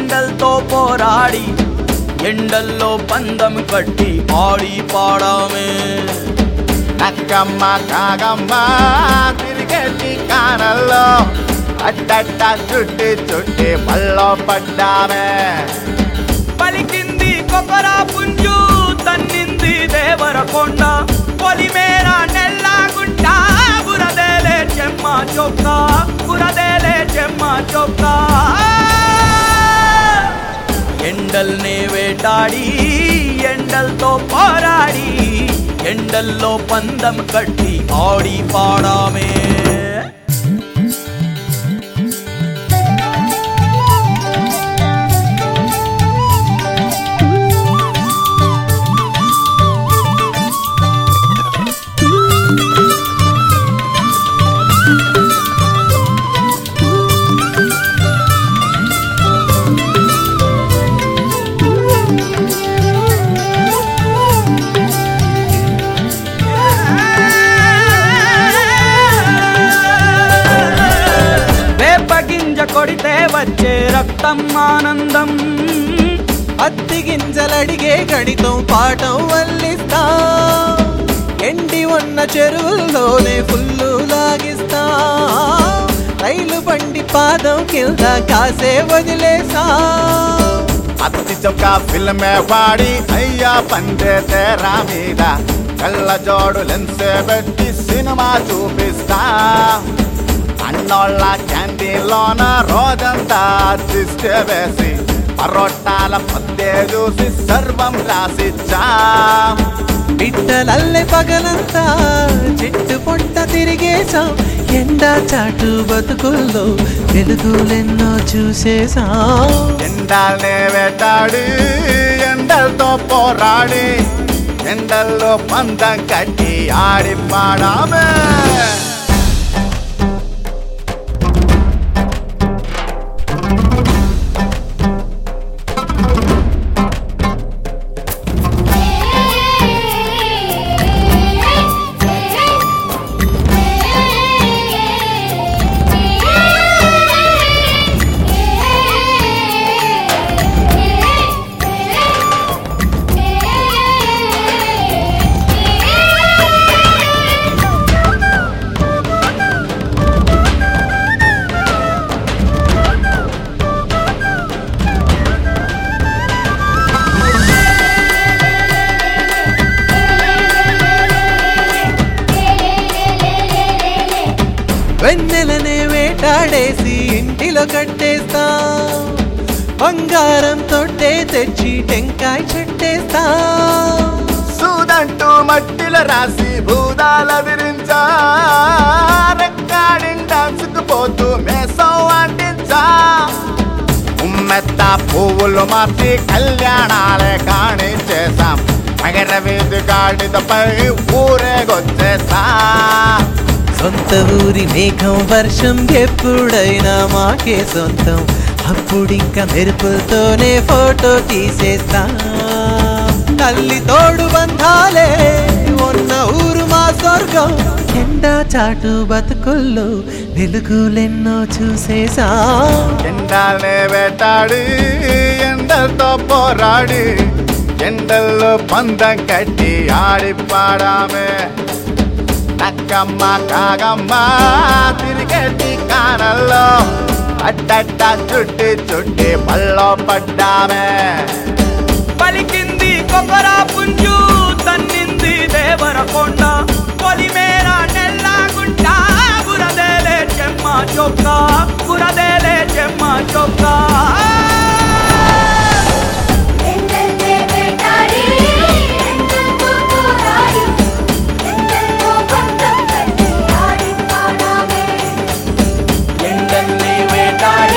ఎండలతో పోరాడి ఎండల్లో పందం కట్టి ఆడి పాడామే నక్కమ్మ కాగమ్మ తిరిగేటి కానల్లో అడ్డడ్డ చుట్టి చుట్టి మళ్ళో పడ్డామే పలికింది కొకరా పుంజు తన్నింది దేవరకొండ పొలిమేర నెల్లాగుంట బురదేలే చెమ్మ చొక్క బురదేలే చెమ్మ చొక్క ఎండల్నే వేటాడి ఎండలతో పోరాడి ఎండల్లో పందం కట్టి ఆడి పాడామే వేపగింజ కొడితే వచ్చే రక్తం ఆనందం అత్తి గింజలడిగే గణితం పాఠం వల్లిస్తా ఎండి ఉన్న చెరువుల్లోనే ఫుల్లు లాగిస్తా రైలు బండి పాదం కింద కాసే వదిలేసా అత్తి చొక్క ఫిల్మే వాడి అయ్యా పండే తేరా మీద కళ్ళ జోడు లెన్సే పెట్టి సినిమా చూపిస్తా అన్నోళ్ళ క్యాంటీన్లోన రోజంతా దిష్టి వేసి పరోటాల పద్దే చూసి సర్వం రాసిచ్చా బిడ్డలల్లె పగలంతా చెట్టు పొట్ట తిరిగేశాం ఎండా చాటు బతుకుల్లో వెలుగులెన్నో చూసేసాం ఎండాలనే వేటాడి ఎండలతో పోరాడి ఎండల్లో పందం కట్టి ఆడి పాడామే వెన్నెలనే వేటాడేసి ఇంటిలో కట్టేస్తా బంగారం తొట్టే తెచ్చి టెంకాయ చెట్టేస్తా సూదంటూ మట్టిలో రాసి భూదాల విరించా రెక్కాడింగ్ డాన్స్కు పోతూ మేసం అంటించా ఉమ్మెత్త పువ్వులు మార్చి కళ్యాణాలే కాణి చేశాం మగర వీధి గాడిదపై ఊరేగొచ్చేసా సొంత ఊరి మేఘం వర్షం ఎప్పుడైనా మాకే సొంతం అప్పుడింక మెరుపులతోనే ఫోటో తీసేస్తా తల్లి తోడు బంధాలే ఉన్న ఊరు మా స్వర్గం ఎండా చాటు బతుకుల్లో వెలుగులెన్నో చూసేసా ఎండాలనే వేటాడి ఎండలతో పోరాడి ఎండల్లో పందం కట్టి ఆడి పాడామే నక్కమ్మ కాగమ్మ తిరిగేటి కానల్లో అడ్డడ్డ చుట్టి చుట్టి మళ్ళో పడ్డామే పలికింది కొకరా పుంజు తన్నింది దేవరకొండ పొలిమేర నెల్లాగుంట బురదేలే చెమ్మ చొక్క బురదేలే చెమ్మ చొక్క ఎండల్నే వేటాడి ఎండలతో పోరాడి ఎండల్లో పందం కట్టి ఆడి పాడామే ఎండల్ని వేటాడి